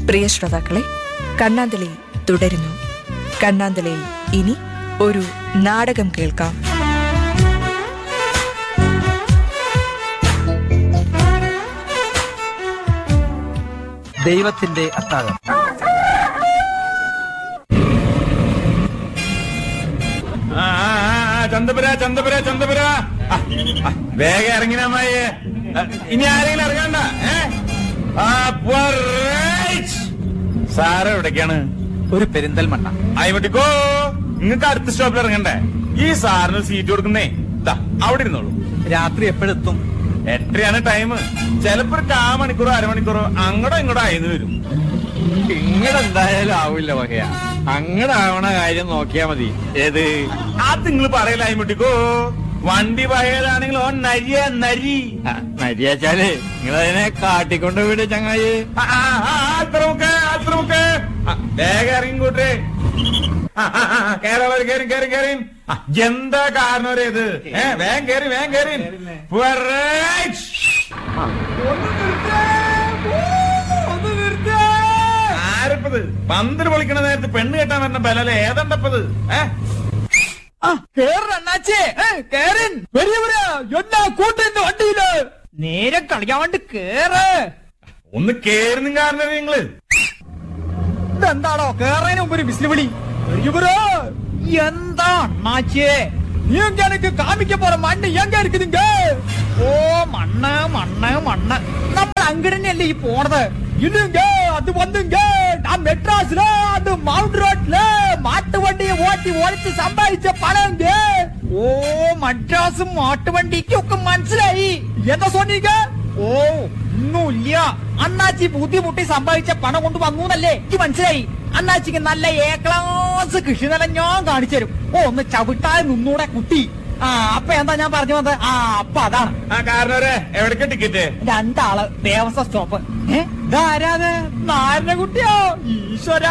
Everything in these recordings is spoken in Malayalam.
പ്രിയ ശ്രോതാക്കളെ കണ്ണാന്തളി തുടരുന്നു കണ്ണാന്തളിയിൽ ഇനി ഒരു നാടകം കേൾക്കാം ദൈവത്തിന്റെ അത്താഴം ആ, ആ, ആ, ചന്തപുര ചന്തപുര ചന്തപുര ആ, ആ, വേഗം ഇറങ്ങിനമ്മായി ഇനി ആരെങ്കിലും ഇറങ്ങണ്ട ഏ ആ, പോരേയ്. സാറ് എവിടേക്കാണ് ഒരു പെരിന്തൽമണ്ണ ആയിമട്ടിക്കോ നിങ്ങക്ക് അടുത്ത സ്റ്റോപ്പിൽ ഇറങ്ങണ്ടേ ഈ സാറിന് സീറ്റ് കൊടുക്കുന്നേ ദാ അവിടെ ഇരുന്നോളൂ രാത്രി എപ്പോഴെത്തും എട്ടരയാണ് ടൈം ചിലപ്പോ ഒരു കാ മണിക്കൂറോ അരമണിക്കൂറോ അങ്ങോട്ടോ ഇങ്ങോട്ടോ ആയിന്ന് വരും ഇങ്ങടെന്തായാലും ആവില്ല വകയ അങ്ങടാവണ കാര്യം നോക്കിയാ മതി ഏത് അത് നിങ്ങൾ പറയല ആയിമട്ടിക്കോ വണ്ടി പഴയതാണെങ്കിൽ ഓൻ നരിയ നരി ആ, മര്യാച്ചാലേ നിങ്ങളതിനെ കാട്ടിക്കൊണ്ട് വിട് ചങ്ങായി ആ, ആ, ആ, അത്ര മുക്ക്, അത്ര മുക്ക്. ആ, വേഗം ഇറങ്ങിക്കൂട്ടെ കേരള കേറി കേറി കേറി ആ, എന്താ കാരണം ഒരു ഇത് ഏ വേഗം കേറി വേഗം കേറി പുറേയ്. ആരിപ്പത് പന്തിന് പൊളിക്കണ നേരത്ത് പെണ്ണ് കെട്ടാൻ വരുന്ന ബലല്ലേ ഏതണ്ടപ്പത് ഏ കേറണ്ണാച്ചേ കേരൻ വലിയവരാ എന്നാ കൂട്ടുന്ന വണ്ടിയില് നേരെ കളിയാണ്ട് കേറ് ഒന്ന് കേറുന്നും കാരണം നിങ്ങള് ഇതെന്താണോ കേറതിന് മുമ്പ് ഒരു വിസിൽ വിളി വലിയവരാ എന്താ അണ്ണാച്ചേ നീ എങ്ക എനിക്ക് കാമിക്ക പോற മണ്ണ് എങ്ക இருக்குதுங்க ഓ മണ്ണ് മണ്ണ് മണ്ണ് നമ്മൾ അങ്കടനെയല്ലേ ഈ പോണത് இல்லைங்க அது வந்துங்க நான் மெட்ராஸ்ல அது மவுண்ட் ரோட்ல மாட்டு வண்டியை ஓட்டி ஓடிச்சு சம்பாதிச்ச பணங்க ഓ മദ്രാസും മാട്ടുവണ്ടിക്കും ഒക്കെ മനസ്സിലായി എന്താ സോണിക്ക ഓ ഒന്നുമില്ല അണ്ണാച്ചി ബുദ്ധിമുട്ടി സമ്പാദിച്ച പണം കൊണ്ട് വന്നു എന്നല്ലേ എനിക്ക് മനസ്സിലായി അണ്ണാച്ചിക്ക് നല്ല എ ക്ലാസ് കൃഷി നിലം ഞാൻ കാണിച്ചു തരും ഓ ഒന്ന് ചവിട്ടാതെ നിന്നൂടെ കുട്ടി ആ അപ്പൊ എന്താ ഞാൻ പറഞ്ഞു വന്നത് ആ അപ്പൊ അതാണ് ആ കാരണവരെ എവിടേക്ക് ടിക്കറ്റ് രണ്ടാള് ദേവസ്വം സ്റ്റോപ്പ് ഏ ഇതാരാത് നാരന കുട്ടിയോ ഈശ്വരാ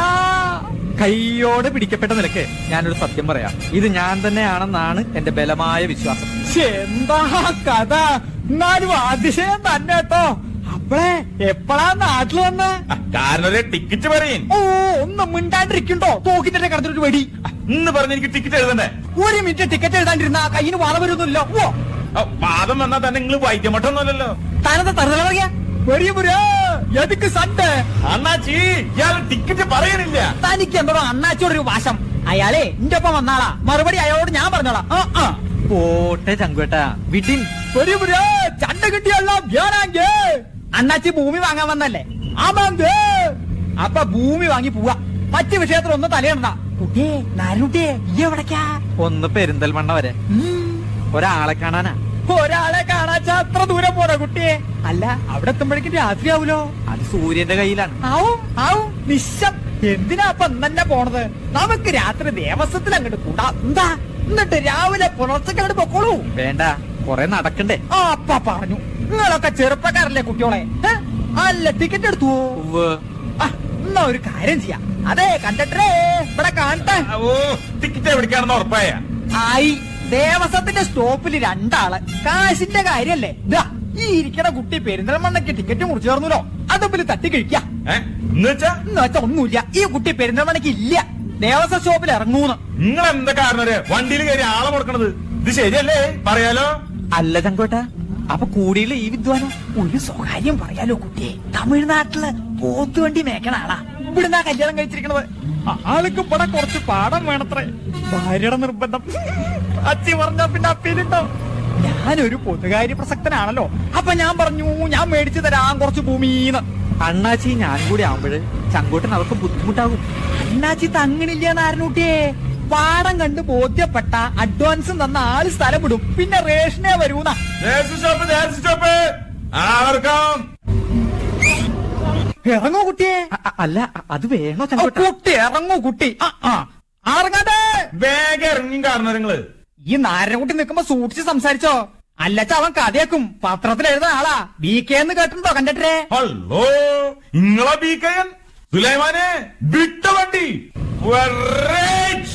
കൈയോടെ പിടിക്കപ്പെട്ട നിലക്ക് ഞാനൊരു സത്യം പറയാം ഇത് ഞാൻ തന്നെയാണെന്നാണ് എന്റെ ബലമായ വിശ്വാസം ശ്ശെ, എന്താ കഥ എന്നാലും അതിശയം തന്നെ കേട്ടോ അപ്പളേ എപ്പോഴാ നാട്ടിൽ വന്ന് കാരണവരെ ടിക്കറ്റ് പറയും ഓ ഒന്ന് മിണ്ടാണ്ടിരിക്കണ്ടോ തോക്കിന്റെ കടന്നിട്ട് വെടി ഇന്ന് പറഞ്ഞ് എനിക്ക് ടിക്കറ്റ് എഴുതണ്ടേ ഒരു മിനിറ്റ് ടിക്കറ്റ് എഴുതാണ്ടിരുന്ന കയ്യിന് വള വരുന്നില്ല ഓ ഓ, വാദം വന്നാൽ തന്നെ നിങ്ങൾ വൈദ്യമട്ടൊന്നുമല്ലല്ലോ താനത്തെ തറുതല പറയാ വെറിയ പുരാ എതുക്ക് സണ്ട് അണ്ണാച്ചി ഇയാൾ ടിക്കറ്റ് പറയണില്ല തനിക്ക് എന്തോ അണ്ണാച്ചോടൊരു വാശം അയാളെ എന്റെ ഒപ്പം വന്നാളാ മറുപടി അയാളോട് ഞാൻ പറഞ്ഞോളാം ആ ആ പോട്ടെ ചങ്കുവേട്ടാ വിടിൻ ഒരു പുരാ ചണ്ട കിട്ടിയെല്ലാം ഞാനാങ്ക അണ്ണാച്ചി ഭൂമി വാങ്ങാൻ വന്നല്ലേ ആമാങ്ക അപ്പൊ ഭൂമി വാങ്ങി പോവാ മറ്റു വിഷയത്തിൽ ഒന്നും തലയിടണ്ട കുട്ടിയെ നാരുട്ടിയെ ഈ എവിടക്കാ ഒന്ന് പെരിന്തൽമണ്ണ വരെ ഒരാളെ കാണാനാ ഒരാളെ കാണാച്ച അത്ര ദൂരം പോണ കുട്ടിയെ അല്ല അവിടെ എത്തുമ്പോഴേക്കും രാത്രിയാവൂലോ അത് സൂര്യന്റെ കയ്യിലാണ് ആവും ആവും നിശം എന്തിനാ അപ്പൊ തന്നെ പോണത് നമുക്ക് രാത്രി ദേവസ്വത്തിൽ അങ്ങോട്ട് കൂടാ എന്താ എന്നിട്ട് രാവിലെ പുലർച്ചയ്ക്ക് അങ്ങോട്ട് പൊക്കോളൂ വേണ്ട കൊറേ നടക്കണ്ടേ ആ അപ്പ പറഞ്ഞു നിങ്ങളൊക്കെ ചെറുപ്പക്കാരല്ലേ കുട്ടിയോളെ ഏ? അല്ല ടിക്കറ്റ് എടുത്തു ഉവ്വ്. ആ, എന്നാ ഒരു കാര്യം ചെയ്യാം അതെ കണ്ടക്ടറേ ഇവിടെ കാണട്ടെ ഓ ടിക്കറ്റ് എവിടേക്കാണെന്ന് ഉറപ്പായ ആയി ദേവസ്വത്തിന്റെ സ്റ്റോപ്പിൽ രണ്ടാള് കാശിന്റെ കാര്യല്ലേ ദാ ഈ ഇരിക്കണ കുട്ടി പെരിന്തൽമണ്ണയ്ക്ക് ടിക്കറ്റ് മുറിച്ചു ചേർന്നല്ലോ അതുമ്പിൽ തട്ടി കഴിക്കാം ഏ എന്ന് വെച്ചാ എന്ന് വെച്ചാ ഒന്നുമില്ല ഈ കുട്ടി പെരിന്തൽമണ്ണയ്ക്ക് ഇല്ല ദേവസ്വം സ്റ്റോപ്പിൽ ഇറങ്ങൂന്ന് നിങ്ങൾ എന്താ കാരണവരെ വണ്ടിയിൽ കയറി ആളെ കൊടുക്കണത് ഇത് ശരിയല്ലേ പറയാലോ അല്ല ചങ്കുവേട്ടാ അപ്പൊ കൂടിയില്ല ഈ വിദ്വാനം ഒരു സ്വകാര്യം പറയാലോ കുട്ടിയെ തമിഴ്നാട്ടില് പോത്തുവണ്ടി മേക്കണ ആളാ ഇവിടുന്നാ കല്യാണം കഴിച്ചിരിക്കണത് ആൾക്ക് ഇവിടെ കുറച്ച് പാഠം വേണത്രേ ഭാര്യയുടെ നിർബന്ധം അച്ചി പറഞ്ഞ പിന്നെ അപ്പീലുണ്ടോ ഞാനൊരു പൊതുകാര്യ പ്രസക്തനാണല്ലോ അപ്പൊ ഞാൻ പറഞ്ഞു ഞാൻ മേടിച്ചു തരാം കുറച്ച് ഭൂമീന്ന് അണ്ണാച്ചി ഞാൻ കൂടി ആവുമ്പോഴ് ചങ്കൂട്ടൻ അവർക്ക് ബുദ്ധിമുട്ടാകും അണ്ണാച്ചി തങ്ങണില്ല നാരനൂട്ടിയെ പാടം കണ്ട് ബോധ്യപ്പെട്ട അഡ്വാൻസും തന്ന ആള് സ്ഥലം വിടും പിന്നെ റേഷനേ വരൂന്ന ദേശ സ്റ്റോപ്പ് ദേശ സ്റ്റോപ്പ് ആർക്കും ഇറങ്ങൂ കുട്ടിയെ അ- അ- അല്ല അ- അത് വേണോ ഓ, ചങ്കുവേട്ട കുട്ടി ഇറങ്ങൂ കുട്ടി ആ, ആ. ഇറങ്ങാതെ വേഗം ഇറങ്ങി കാരണം നിങ്ങള് ഈ നാരനക്കുട്ടി നിൽക്കുമ്പോ സൂക്ഷിച്ച് സംസാരിച്ചോ അല്ലച്ച അവൻ കഥയാക്കും പത്രത്തിൽ എഴുതുന്ന ആളാ ബി കെ എന്ന് കേട്ടിട്ടുണ്ടോ കണ്ടിട്ടേ ഹലോ നിങ്ങളെ ബീക്കയൻ സുലൈമാനെ വിട്ട വണ്ടി വെറേജ്.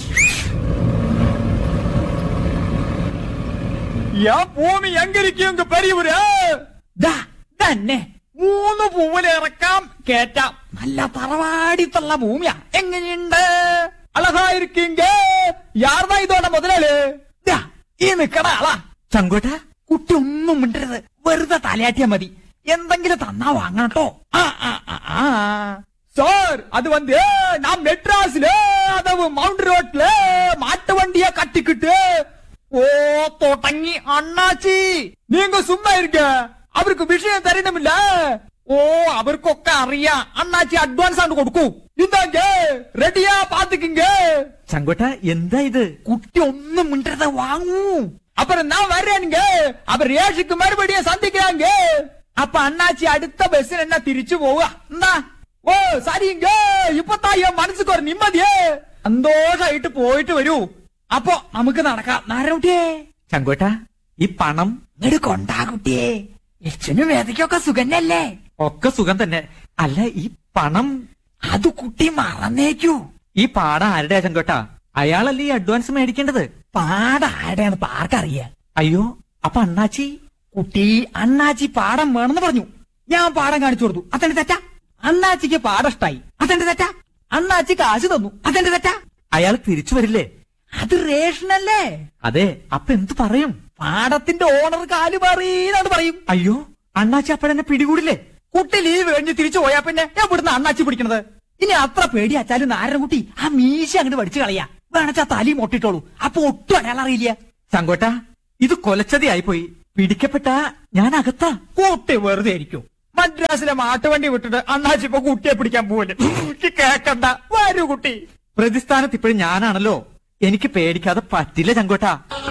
ഞാൻ ഭൂമി എങ്കിരിക്കും പെരിയൂര് തന്നെ മൂന്ന് പൂവിൽ ഇറക്കാം കേറ്റാം നല്ല തറവാടിത്തുള്ള ഭൂമിയാ എങ്ങനെയുണ്ട് അളകായിരിക്കെങ്ക യാർന്നാ ഇതോടെ മുതലാള് ദാ, ഈ നിക്കണ ആളാ ചങ്കോട്ട കുട്ടി ഒന്നും മിണ്ടരുത് വെറുതെ തലയാട്ടിയാ മതി എന്തെങ്കിലും തന്നാ വാങ്ങണം കേട്ടോ ആ ആ ആ, ആ சார் அது வந்து நான் மெட்ராஸ்ல அதாவது மவுண்ட் ரோட்ல மாட்டு வண்டிய கட்டிக்கிட்டு ஓ தொடங்கி அண்ணாச்சி நீங்க சும்மா இருக்க அவருக்கு விஷயம் தெரியணுமில்ல ഓ അവർക്കൊക്കെ അറിയാം അണ്ണാച്ചി അഡ്വാൻസ് ആണ് കൊടുക്കൂ ഇതാങ്ക റെഡിയാ പാത്തുക്കിങ്ക ചങ്കോട്ട എന്താ ഇത് കുട്ടി ഒന്നും മിണ്ടരുത് വാങ്ങൂ அப்புறம் நான் வர்றேனுங்க அவர் ரேஷுக்கு மறுபடியும் சந்திக்கிறாங்க அப்ப அண்ணாச்சி அடுத்த பஸ்ல என்ன തിരിച്ചു പോവുക എന്താ ഓ சரிங்க ഇപ്പത്താ എൻ മനസ്സുക്ക് ഒരു നിമ്മതിയേ സന്തോഷായിട്ട് പോയിട്ട് വരൂ അപ്പൊ നമുക്ക് നടക്കാം നാരായണകുട്ടിയെ ചങ്കോട്ട ഈ പണം ഇങ്ങോട്ട് കൊണ്ടാ കുട്ടിയെ യക്ഷനും വേദയ്ക്കൊക്കെ സുഖന്നല്ലേ ഒക്കെ സുഖം തന്നെ അല്ല ഈ പണം അത് കുട്ടി മറന്നേക്കൂ ഈ പാടം ആരുടെ ചങ്കോട്ട അയാളല്ലേ ഈ അഡ്വാൻസ് മേടിക്കേണ്ടത് പാടാടെയാണ് പാർക്കറിയാ അയ്യോ അപ്പൊ അണ്ണാച്ചി കുട്ടി അണ്ണാച്ചി പാടം വേണമെന്ന് പറഞ്ഞു ഞാൻ പാടം കാണിച്ചു കൊടുത്തു അതെന്റെ തെറ്റാ അണ്ണാച്ചിക്ക് പാടം ഇഷ്ടായി അതെന്റെ തെറ്റാ അണ്ണാച്ചി കാശ് തന്നു അതെന്റെ തെറ്റാ അയാൾ തിരിച്ചു വരില്ലേ അത് റേഷനല്ലേ അതെ അപ്പൊ എന്ത് പറയും പാടത്തിന്റെ ഓണർ കാല് പറീന്നാണ് പറയും അയ്യോ അണ്ണാച്ചി അപ്പഴെന്നെ പിടികൂടില്ലേ കുട്ടി ലീവ് കഴിഞ്ഞ് തിരിച്ചു പോയാ പിന്നെ ഞാൻ ഇവിടുന്ന് അണ്ണാച്ചി പിടിക്കണത് ഇനി അത്ര പേടിയാച്ചാലും നാരൻകുട്ടി ആ മീശ അങ്ങോട്ട് പഠിച്ചു കളയാ വേണച്ചാ തലയും ഒട്ടിട്ടോളൂ അപ്പൊ ഒട്ടും അയാൾ അറിയില്ല ചങ്കോട്ട ഇത് കൊലച്ചതി പോയി പിടിക്കപ്പെട്ട ഞാൻ അകത്താ കുട്ടി വെറുതെ ആയിരിക്കും മദ്രാസിലെ മാട്ടുവണ്ടി വിട്ടിട്ട് അണ്ണാച്ചി ഇപ്പൊ കുട്ടിയെ പിടിക്കാൻ പോവല്ലേ എനിക്ക് കേക്കണ്ട വരൂ കുട്ടി പ്രതിസ്ഥാനത്ത് ഇപ്പോഴും ഞാനാണല്ലോ എനിക്ക് പേടിക്കാതെ പറ്റില്ല ചങ്കോട്ട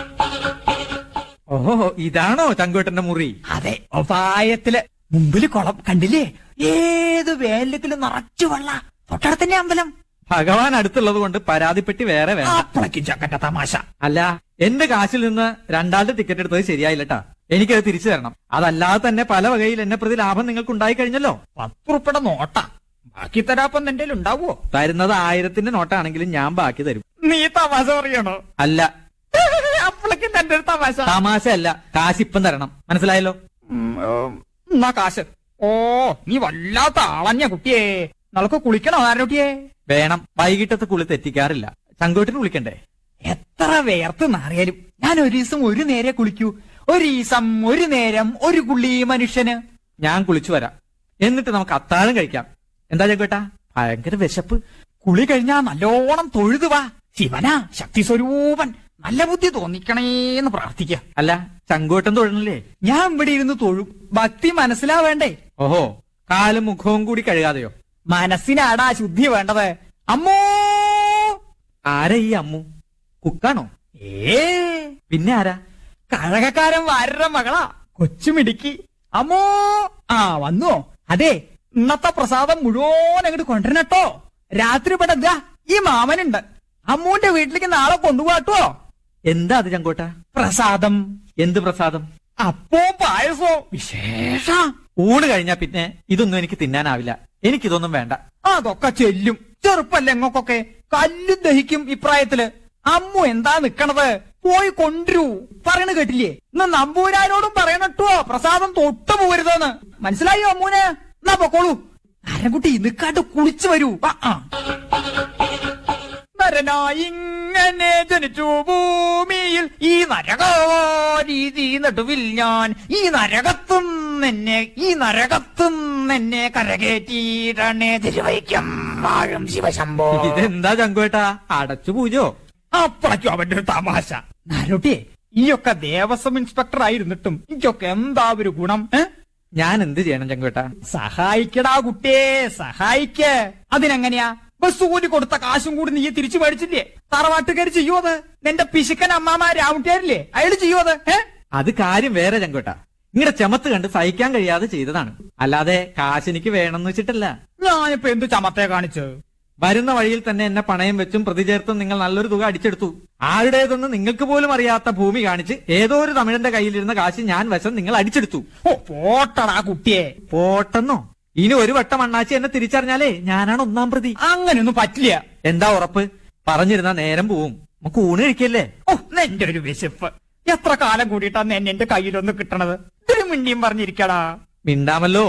ഓഹോ ഇതാണോ ചങ്കോട്ടന്റെ മുറി അതെ ഉപായത്തില് മുമ്പില് കുളം കണ്ടില്ലേ ഏത് വേലിലും നിറച്ചു വെള്ള തൊട്ടടുത്തന്നെ അമ്പലം ഭഗവാൻ അടുത്തുള്ളത് കൊണ്ട് പരാതിപ്പെട്ടി വേറെ വേണ്ട അപ്പളേക്കും ചക്കന്റെ തമാശ അല്ല എന്റെ കാശിൽ നിന്ന് രണ്ടാളുടെ ടിക്കറ്റ് എടുത്തത് ശരിയായില്ലട്ടാ എനിക്കത് തിരിച്ചു തരണം അതല്ലാതെ തന്നെ പല വകയിൽ എന്നെ പ്രതി ലാഭം നിങ്ങൾക്ക് ഉണ്ടായി കഴിഞ്ഞല്ലോ പത്തുറുപ്പയുടെ നോട്ട ബാക്കി തരാപ്പം നിന്റെ ഉണ്ടാവോ തരുന്നത് ആയിരത്തിന്റെ നോട്ടാണെങ്കിലും ഞാൻ ബാക്കി തരും നീ തമാശ പറയണോ അല്ല അപ്പളേക്കും തന്റെ ഒരു തമാശ തമാശ അല്ല കാശ് ഇപ്പം തരണം മനസ്സിലായല്ലോ ഉം, ഉം, എന്നാ കാശ് ഓ നീ വല്ലാത്ത ആളഞ്ഞ കുട്ടിയെ നമുക്ക് കുളിക്കണോ ആരോട്ടിയെ വേണം വൈകിട്ടത്തെ കുളി തെറ്റിക്കാറില്ല ചങ്കോട്ടിന് വിളിക്കണ്ടേ എത്ര വേർത്ത് നാറിയാലും ഞാൻ ഒരു ദിവസം ഒരു നേരെ കുളിക്കൂ ഒരു ദിവസം ഒരു നേരം ഒരു കുള്ളി മനുഷ്യന് ഞാൻ കുളിച്ചു വരാം എന്നിട്ട് നമുക്ക് അത്താഴം കഴിക്കാം എന്താ ചങ്കോട്ടാ ഭയങ്കര വിശപ്പ് കുളി കഴിഞ്ഞാ നല്ലോണം തൊഴുതു വാ ശിവനാ ശക്തി സ്വരൂപൻ നല്ല ബുദ്ധി തോന്നിക്കണേന്ന് പ്രാർത്ഥിക്ക അല്ല ചങ്കോട്ടൻ തൊഴണില്ലേ ഞാൻ ഇവിടെ ഇരുന്ന് തൊഴും ഭക്തി മനസ്സിലാവേണ്ടേ ഓഹോ കാലും മുഖവും കൂടി കഴുകാതെയോ മനസ്സിനാടാ ശുദ്ധി വേണ്ടത് അമ്മോ ആരാ ഈ അമ്മു കുക്കാണോ ഏ പിന്നെ ആരാ കഴകക്കാരൻ വാരരുടെ മകളാ കൊച്ചുമിടുക്കി അമ്മോ ആ വന്നോ അതെ ഇന്നത്തെ പ്രസാദം മുഴുവൻ അങ്ങോട്ട് കൊണ്ടുവരണട്ടോ രാത്രി ഇവിടെ എന്താ ഈ മാമനുണ്ട് അമ്മൂന്റെ വീട്ടിലേക്ക് നാളെ കൊണ്ടുപോട്ടോ എന്താ അത് ചങ്കോട്ട പ്രസാദം എന്ത് പ്രസാദം അപ്പോ പായസോ വിശേഷ ഊണ് കഴിഞ്ഞാ പിന്നെ ഇതൊന്നും എനിക്ക് തിന്നാനാവില്ല എനിക്കിതൊന്നും വേണ്ട അതൊക്കെ ചെല്ലും ചെറുപ്പല്ലേ എങ്ങൊക്കെ കല്ലും ദഹിക്കും ഇപ്രായത്തില് അമ്മു എന്താ നിക്കണത് പോയി കൊണ്ടുവരൂ പറയണ കേട്ടില്ലേ ഇന്ന് നമ്പൂരാനോടും പറയണട്ടോ പ്രസാദം തൊട്ടു പോകരുതെന്ന് മനസ്സിലായോ അമ്മൂന് എന്നാ പൊക്കോളൂ നരൻകുട്ടി നിക്കാണ്ട് കുളിച്ചു വരൂ ആ, ആ. നരനായി ഇങ്ങനെ ജനിച്ചു ഭൂമിയിൽ ഈ നരകരീതി നടുവിൽ ഞാൻ ഈ നരകത്തും എന്നെ ഈ നരകത്തും എന്നെ കരകേറ്റിയിടണേ തിരുവൈക്കം വാഴും ശിവശംഭോ ഇതെന്താ ചങ്കോട്ടാ അടച്ചു പൂജോ അപ്പളയ്ക്കും അവന്റെ ഒരു തമാശ നാരോട്ടിയെ ഈയൊക്കെ ദേവസ്വം ഇൻസ്പെക്ടർ ആയിരുന്നിട്ടും എനിക്കൊക്കെ എന്താ ഒരു ഗുണം ഏ? ഞാൻ എന്ത് ചെയ്യണം ചങ്കോട്ടാ സഹായിക്കടാ കുട്ടിയെ സഹായിക്ക അതിനെങ്ങനെയാ ബസ് കൂലി കൊടുത്ത കാശും കൂടി നീ തിരിച്ചു മേടിച്ചില്ലേ തറവാട്ടുകാര് ചെയ്യോ അത് നിന്റെ പിശുക്കൻ അമ്മാമ രാവുട്ടിയാരില്ലേ അയാള് ചെയ്യോ അത് ഏ അത് കാര്യം വേറെ ചങ്കോട്ടാ നിങ്ങളുടെ ചെമത്ത് കണ്ട് സഹിക്കാൻ കഴിയാതെ ചെയ്തതാണ് അല്ലാതെ കാശ് എനിക്ക് വേണമെന്ന് വെച്ചിട്ടല്ല ഞാനിപ്പോ എന്ത് ചമത്തെ കാണിച്ചു വരുന്ന വഴിയിൽ തന്നെ എന്നെ പണയം വെച്ചും പ്രതി ചേർത്തും നിങ്ങൾ നല്ലൊരു തുക അടിച്ചെടുത്തു ആരുടേതെന്ന് നിങ്ങൾക്ക് പോലും അറിയാത്ത ഭൂമി കാണിച്ച് ഏതോ ഒരു തമിഴന്റെ കയ്യിലിരുന്ന കാശ് ഞാൻ വശം നിങ്ങൾ അടിച്ചെടുത്തു ഓ പോട്ടടാ കുട്ടിയെ പോട്ടെന്നോ ഇനി ഒരു വട്ടം അണ്ണാച്ചി എന്നെ തിരിച്ചറിഞ്ഞാലേ ഞാനാണ് ഒന്നാം പ്രതി അങ്ങനെയൊന്നും പറ്റില്ല എന്താ ഉറപ്പ് പറഞ്ഞിരുന്ന നേരം പോവും നമുക്ക് ഊണ് കഴിക്കല്ലേ ഓ നിന്റെ ഒരു വിശപ്പ് എത്ര കാലം കൂടിയിട്ടാ എന്നെ എന്റെ കയ്യിലൊന്ന് കിട്ടണത് ഇതൊരു മിണ്ടിയും പറഞ്ഞിരിക്കടാ മിണ്ടാമല്ലോ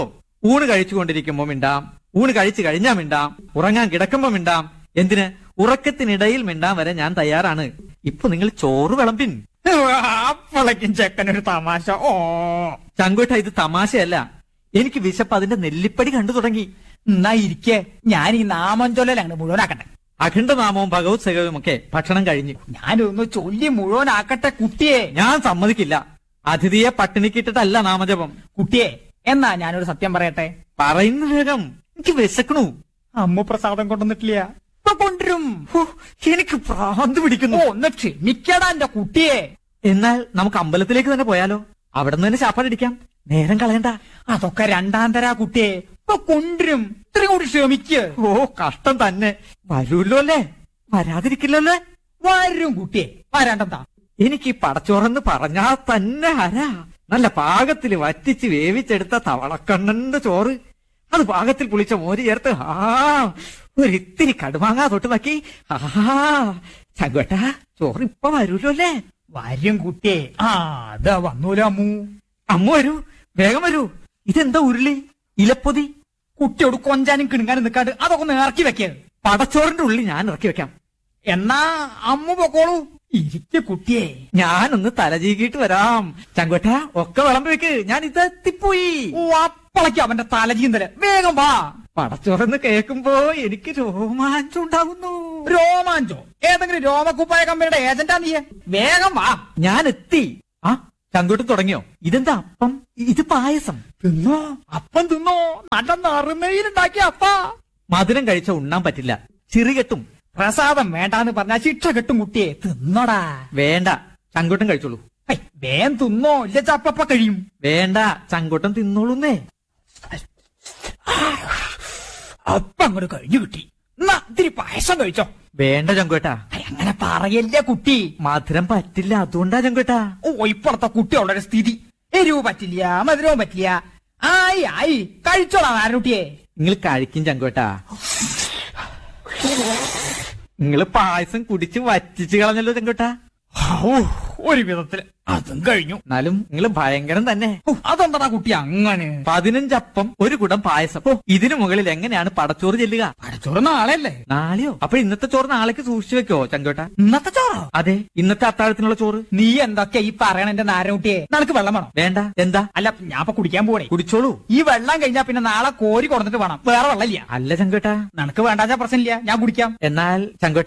ഊണ് കഴിച്ചുകൊണ്ടിരിക്കുമ്പോ മിണ്ടാം ഊണ് കഴിച്ചു കഴിഞ്ഞാ മിണ്ടാം ഉറങ്ങാൻ കിടക്കുമ്പോ മിണ്ടാം എന്തിന് ഉറക്കത്തിനിടയിൽ മിണ്ടാൻ വരെ ഞാൻ തയ്യാറാണ് ഇപ്പൊ നിങ്ങൾ ചോറ് വിളമ്പിൻ അപ്പളേക്കും ചെക്കനൊരു തമാശ ഓ ചങ്കുട്ട ഇത് തമാശയല്ല എനിക്ക് വിശപ്പ് അതിന്റെ നെല്ലിപ്പടി കണ്ടു തുടങ്ങി എന്നാ ഇരിക്കേ ഞാൻ ഈ നാമം ചൊല്ലലാണ് മുഴുവനാക്കട്ടെ അഖണ്ഡനാമവും ഭഗവത് സേവവും ഒക്കെ ഭക്ഷണം കഴിഞ്ഞു ഞാനൊന്ന് ചൊല്ലി മുഴുവനാക്കട്ടെ കുട്ടിയെ ഞാൻ സമ്മതിക്കില്ല അതിഥിയെ പട്ടിണിക്കിട്ടിട്ടല്ല നാമജപം കുട്ടിയെ എന്നാ ഞാനൊരു സത്യം പറയട്ടെ പറയുന്ന വേഗം എനിക്ക് വിശക്കണു അമ്മ പ്രസാദം കൊണ്ടുവന്നിട്ടില്ല ഇപ്പൊ കൊണ്ടുവരും ഹോ, എനിക്ക് ഭ്രാന്ത് പിടിക്കുന്നു ഓ ഒന്ന് ക്ഷമിക്കടാ എന്റെ കുട്ടിയെ എന്നാൽ നമുക്ക് അമ്പലത്തിലേക്ക് തന്നെ പോയാലോ അവിടെ നിന്ന് തന്നെ ശാപ്പാടിക്കാം നേരം കളയണ്ട അതൊക്കെ രണ്ടാം തരാ കുട്ടിയെ ഇപ്പൊ കൊണ്ടുവരും ഇത്രയും കൂടി ക്ഷമിക്ക് ഓ കഷ്ടം തന്നെ വരൂല്ലോ അല്ലേ വരാതിരിക്കില്ലല്ലോ അല്ലേ? വരും കുട്ടിയെ വരണ്ടെന്താ എനിക്ക് ഈ പടച്ചോറെന്ന് പറഞ്ഞാ തന്നെ ആരാ നല്ല പാകത്തിൽ വറ്റിച്ച് വേവിച്ചെടുത്ത തവളക്കണ്ണന്റെ ചോറ് അത് പാകത്തിൽ പുളിച്ച മോര് ചേർത്ത് ആ ഒരിത്തിരി കടുമാങ്ങാ തൊട്ട് നോക്കി ആ ചങ്കുവേട്ടാ ചോറ് ഇപ്പൊ വരൂല്ലോ അല്ലേ വരും കുട്ടിയെ ആ അതാ വന്നൂലോ അമ്മു അമ്മ വരൂ വേഗം വരൂ ഇതെന്താ ഉരുളി ഇലപ്പൊതി കുട്ടിയോട് കൊഞ്ചാനും കിണുങ്ങാനും നിൽക്കാണ്ട് അതൊക്കെ ഒന്ന് ഇറക്കി വെക്കേ പടച്ചോറിന്റെ ഉള്ളി ഞാൻ ഇറക്കി വെക്കാം എന്നാ അമ്മു പൊക്കോളൂ ഇരിക്ക കുട്ടിയെ ഞാനൊന്ന് തലചീകിയിട്ട് വരാം ചങ്കുവേട്ട ഒക്കെ വിളമ്പി വെക്ക് ഞാൻ ഇതെത്തിപ്പോയി ഓ അപ്പളയ്ക്ക് അവന്റെ തലചീന്തല് വേഗം വാ പടച്ചോറെന്ന് കേൾക്കുമ്പോ എനിക്ക് രോമാഞ്ചം ഉണ്ടാകുന്നു രോമാഞ്ചോ ഏതെങ്കിലും രോമക്കുപ്പായ കമ്പനിയുടെ ഏജന്റാ നീ വേഗം വാ ഞാൻ എത്തി ആ ചങ്കൂട്ടം തുടങ്ങിയോ ഇതെന്താ അപ്പം ഇത് പായസം തിന്നോ അപ്പം തിന്നോ നല്ല നറുനെയിലുണ്ടാക്കിയ അപ്പ മധുരം കഴിച്ച ഉണ്ണാൻ പറ്റില്ല ചിറി കെട്ടും പ്രസാദം വേണ്ടാന്ന് പറഞ്ഞാ ശിക്ഷ കെട്ടും കുട്ടിയെ തിന്നോടാ വേണ്ട ചങ്കൂട്ടം കഴിച്ചോളൂ ഹൈ, വേം തിന്നോ ഇല്ല ചപ്പപ്പ കഴിയും വേണ്ട ചങ്കൂട്ടം തിന്നോളൂന്നേ അപ്പം അങ്ങോട്ട് കഴിഞ്ഞു കിട്ടി എന്നാ ഇത്തിരി പായസം കഴിച്ചോ വേണ്ട ചങ്കുവേട്ടാ ഹൈ, അങ്ങനെ പറയല്ലേ കുട്ടി മധുരം പറ്റില്ല അതുകൊണ്ടാ ചങ്കുവേട്ടാ ഓ ഇപ്പോഴത്തെ കുട്ടികളുടെ സ്ഥിതി എരിവ് പറ്റില്ല മധുരവും പറ്റില്ല ആയി ആയി കഴിച്ചോളാം ആരൂട്ടിയെ നിങ്ങൾ കഴിക്കും ചങ്കുവേട്ടാ നിങ്ങള് പായസം കുടിച്ച് വറ്റിച്ച് കളഞ്ഞല്ലോ ചങ്കുവേട്ടാ ഒരു വിധത്തില് അതും കഴിഞ്ഞു എന്നാലും നിങ്ങൾ ഭയങ്കരം തന്നെ ഓ, അതെന്താ കുട്ടി അങ്ങനെ പതിനഞ്ചപ്പം ഒരു കുടം പായസം ഓ, ഇതിനു മുകളിൽ എങ്ങനെയാണ് പടച്ചോറ് ചെല്ലുക പടച്ചോറ് നാളെയല്ലേ നാളെയോ അപ്പൊ ഇന്നത്തെ ചോറ് നാളേക്ക് സൂക്ഷിച്ചു വെക്കോ ചങ്കോട്ട ഇന്നത്തെ ചോറോ അതെ ഇന്നത്തെ അത്താഴത്തിനുള്ള ചോറ് നീ എന്തൊക്കെ ഈ പറയണ എന്റെ നാരകുട്ടിയെ നിനക്ക് വെള്ളം വേണം വേണ്ട എന്താ അല്ല ഞാൻ ഇപ്പൊ കുടിക്കാൻ പോണേ കുടിച്ചോളൂ ഈ വെള്ളം കഴിഞ്ഞാ പിന്നെ നാളെ കോരി കൊടുത്തിട്ട് വേണം വേറെ വെള്ളമില്ല അല്ല ചങ്കോട്ട നിനക്ക് വേണ്ടാച്ച പ്രശ്നമില്ല ഞാൻ കുടിക്കാം എന്നാൽ ചങ്കോട്ട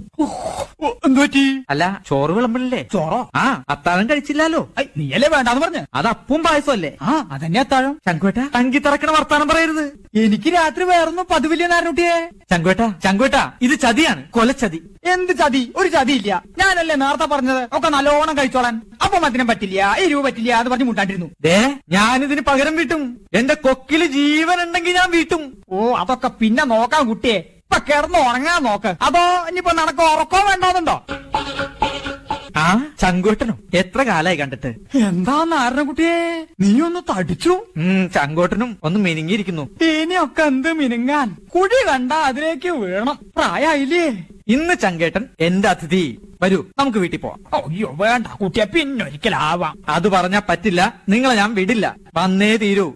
എന്തു പറ്റി അല്ല ചോറ് വിളമ്പില്ലേ ചോറോ ആ അത്താഴം കഴിച്ചില്ലല്ലോ ഐ, നീയല്ലേ വേണ്ടാന്ന് പറഞ്ഞ് അത് അപ്പവും പായസം അല്ലേ ആ അതന്നെ അത്താഴം ചങ്കോട്ട തങ്കി തറക്കണ വർത്താനം പറയരുത് എനിക്ക് രാത്രി വേറൊന്നും പതിവില്ല നാരകുട്ടിയെ ചങ്കോട്ട ചങ്കോട്ട ഇത് ചതിയാണ് കൊലച്ചതി എന്ത് ചതി ഒരു ചതി ഇല്ല ഞാനല്ലേ നേരത്തെ പറഞ്ഞത് ഒക്കെ നല്ലോണം കഴിച്ചോളാൻ അപ്പൊ മത്തിനും പറ്റില്ല എരിവ് പറ്റില്ല എന്ന് പറഞ്ഞ് മുട്ടാണ്ടിരുന്നു ദേ ഞാനിതിന് പകരം വീട്ടും എന്റെ കൊക്കില് ജീവൻ ഉണ്ടെങ്കിൽ ഞാൻ വീട്ടും ഓ അതൊക്കെ പിന്നെ നോക്കാം കുട്ടിയെ ഇപ്പൊ കിടന്ന് ഉറങ്ങാൻ നോക്ക് അതോ ഇനിയിപ്പോ നടക്ക് ഉറക്കോ വേണ്ടോന്നുണ്ടോ ആ ചങ്കോട്ടനോ എത്ര കാലായി കണ്ടിട്ട് എന്താ നാരണ കുട്ടിയെ നീ ഒന്ന് തടിച്ചു ഉം ചങ്കോട്ടനും ഒന്ന് മിനുങ്ങിയിരിക്കുന്നു ഇനിയൊക്കെ എന്ത് മിനുങ്ങാൻ കുഴി കണ്ട അതിലേക്ക് വീണം പ്രായായില്ലേ ഇന്ന് ചങ്കേട്ടൻ എന്റെ അതിഥി വരൂ നമുക്ക് വീട്ടിൽ പോവാം അയ്യോ വേണ്ട കുട്ടിയെ പിന്നൊരിക്കലാവാം അത് പറഞ്ഞാ പറ്റില്ല നിങ്ങളെ ഞാൻ വിടില്ല വന്നേ തീരൂ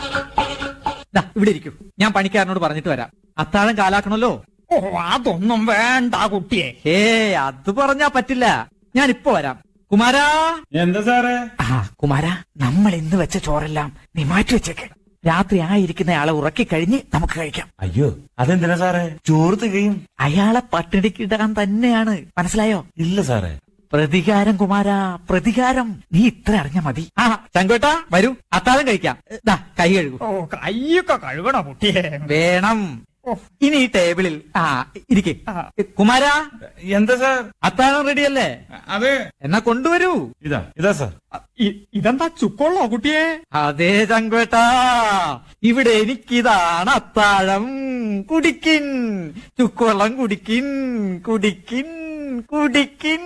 ദാ, ഇവിടെ ഇരിക്കൂ ഞാൻ പണിക്കാരനോട് പറഞ്ഞിട്ട് വരാം അത്താഴം കാലാക്കണല്ലോ ഓ അതൊന്നും വേണ്ട കുട്ടിയെ ഏ അത് പറഞ്ഞാ പറ്റില്ല ഞാൻ ഇപ്പൊ വരാം കുമാരാ എന്താ സാറേ ആ കുമാര നമ്മൾ ഇന്ന് വെച്ച ചോറെല്ലാം നീ മാറ്റി വെച്ചേക്ക് രാത്രി ആയിരിക്കുന്ന ആളെ ഉറക്കി കഴിഞ്ഞ് നമുക്ക് കഴിക്കാം അയ്യോ അതെന്തിനാ സാറേ ചോറ് തികയും അയാളെ പട്ടിണിക്കിടാൻ തന്നെയാണ് മനസ്സിലായോ ഇല്ല സാറേ പ്രതികാരം കുമാര പ്രതികാരം നീ ഇത്ര അറിഞ്ഞ മതി ആ ചങ്കോട്ടാ വരൂ അത്താഴം കഴിക്കാം ദാ കൈ കഴുകൂ ഓ കയ്യൊക്കെ കഴുകണോ കുട്ടിയെ വേണം ഓ. ഇനി ഈ ടേബിളിൽ ആ ഇരിക്കെ ആ. കുമാര എന്താ സാർ അത്താഴം റെഡിയല്ലേ അതെ എന്നാ കൊണ്ടുവരൂ ഇതാ ഇതാ സാർ ഇ- ഇതെന്താ ചുക്കുള്ളോ കുട്ടിയെ അതേ ചങ്കുവേട്ടാ ഇവിടെ എനിക്കിതാണ് അത്താഴം കുടിക്കിൻ ചുക്കുവെള്ളം കുടിക്കിൻ കുടിക്കിൻ കുടിക്കിൻ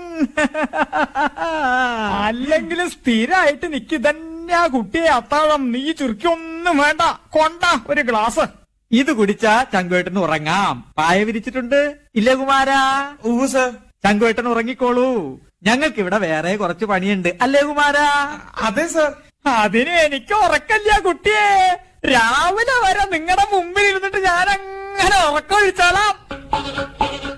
അല്ലെങ്കിലും സ്ഥിരായിട്ട് നിക്ക് തന്നെയാ കുട്ടിയെ അത്താഴം നീ ചുരുക്കൊന്നും വേണ്ട കൊണ്ട ഒരു ഗ്ലാസ് ഇത് കുടിച്ചാ ചങ്കുവേട്ടന് ഉറങ്ങാം പായ വിരിച്ചിട്ടുണ്ട് ഇല്ലേ കുമാരാ ഊ സാർ ചങ്കുവേട്ടൻ ഉറങ്ങിക്കോളൂ ഞങ്ങൾക്ക് ഇവിടെ വേറെ കുറച്ച് പണിയുണ്ട് അല്ലേ കുമാരാ അതെ സാർ അതിന് എനിക്ക് ഉറക്കല്ല കുട്ടിയെ രാവിലെ വരെ നിങ്ങളുടെ മുമ്പിൽ ഇരുന്നിട്ട് ഞാൻ അങ്ങനെ ഉറക്കൊഴിച്ചോളാം